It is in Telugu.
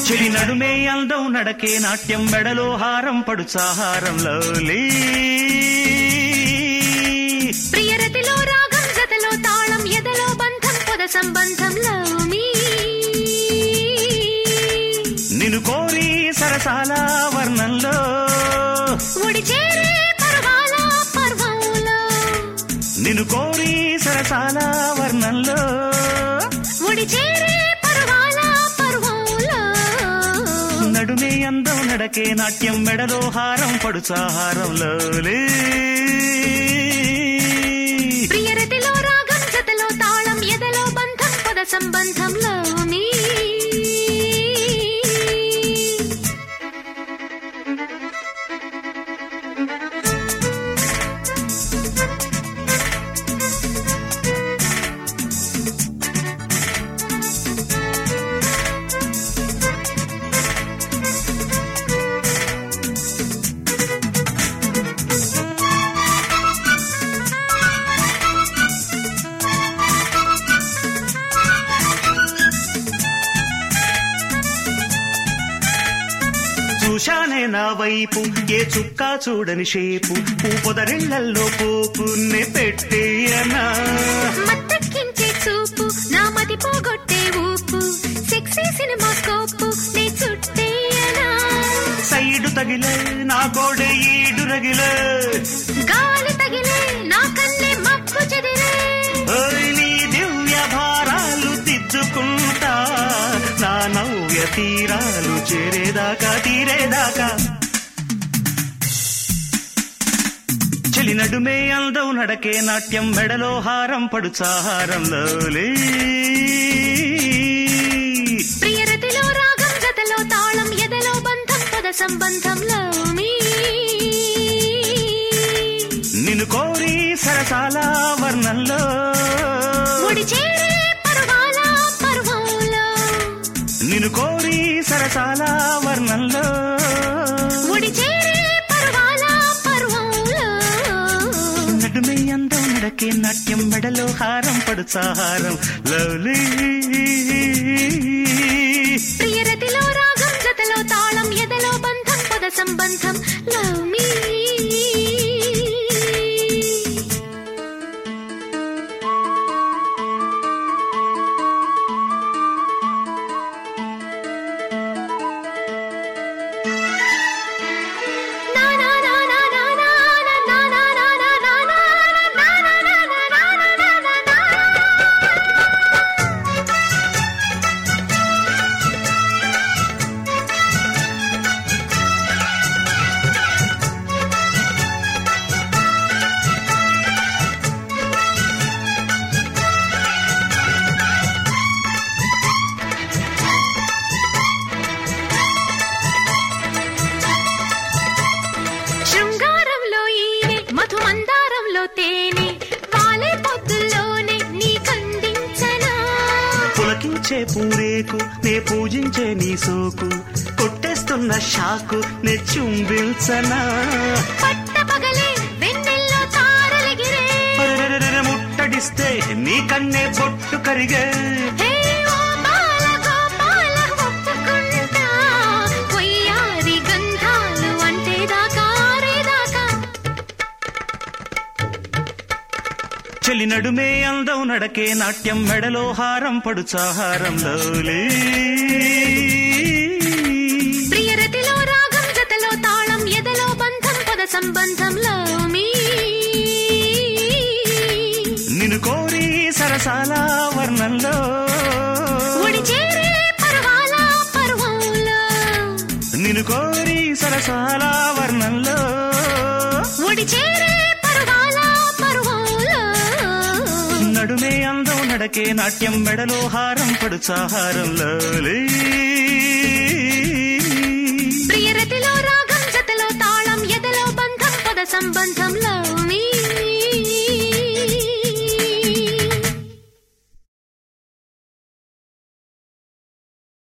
చెడి నడుమే అందం నడకే నాట్యం మెడలో హారం పడుచాహారంలో ప్రియరతిలో రాగం జతలో తాళం ఎదలో బంధం పొద సంబంధంలో మీ నిన్ను కోరి సరసాల వర్ణంలో ముడి చేరే పర్వాల పర్వంలో నిన్ను కోరి సరసాల వర్ణంలో ముడి చేరే పర్వాల పర్వంలో నడుమే అందం నడకే నాట్యం మెడలో హారం పడుచాహారంలో ప్రియరతిలో రాగం జతలో తాళం ఎదలో బంధం పొద సంబంధంలో మీ చూశానే నా వైపు ఏ చుక్క చూడని షేపు పూపొదరిళ్లల్లో పోకున్నే పెట్టేయనా మత్తెక్కించే చూపు నా మతి పోగొట్టే ఊపు సెక్సీ సినిమా కోపు నే చుట్టేయనా సైడు తగిలే నా గోడె ఈడు రగిలే గాలి తగిలే నా కన్నే మబ్బు చెదిరే ఓయ్ నీ దివ్య భారాలు దిద్దుకుంటా నా నవ్య తీరాలు చేరేదాకా తీరేదాకా చెలి నడుమే అందం నడకే నాట్యం మెడలో హారం పడుచాహారంలో ప్రియరతిలో రాగం జతలో తాళం ఎదలో బంధం పద సంబంధంలో మీ నిన్ను కోరి సరసాల వర్ణంలో ముడి చేరే పర్వాల పర్వంలో నిన్ను కోరి సరసాల వర్ణంలో ముడి చేరే పర్వాల పర్వంలో నడుమే అందం నడకే నాట్యం మెడలో హారం పడుచాహారం లవ్లీ ప్రియరతిలో రాగం జతలో తాళం ఎదలో బంధం పద సంబంధం లవ్ మీ శృంగారంలో ఈనే మధుమందారంలో తేనె వాలే పొద్దుల్లోనే నీ కందించనా పులకించే పూరేకు నే పూజించే నీ సోకు కొట్టేస్తున్న షాకు నే చుంబిల్చనా పట్ట పగలే వెన్నెల్లో తారలెగిరే అరెరెరెరె ముట్టడిస్తే నీ కన్నే బొట్టు కరిగే హే ఓ బాల గోపాల ఒప్పుకుంటా కొయ్యారి గంధాలు అంటే దాకా రేదాకా చెలి నడుమే అందం నడకే నాట్యం మెడలో హారం పడుచాహారంలో ప్రియరతిలో రాగం జతలో తాళం ఎదలో బంధం పద సంబంధంలో మీ నిన్ను కోరి సరసాల వర్ణంలో ముడి చేరే పర్వాల పర్వంలో నిన్ను కోరి సరసాల వర్ణంలో ముడి చేరే పర్వాల పర్వంలో నడుమే అందం నడకే నాట్యం మెడలో హారం పడుచాహారంలో ప్రియరతిలో రాగం జతలో తాళం ఎదలో బంధం పద సంబంధంలో మీ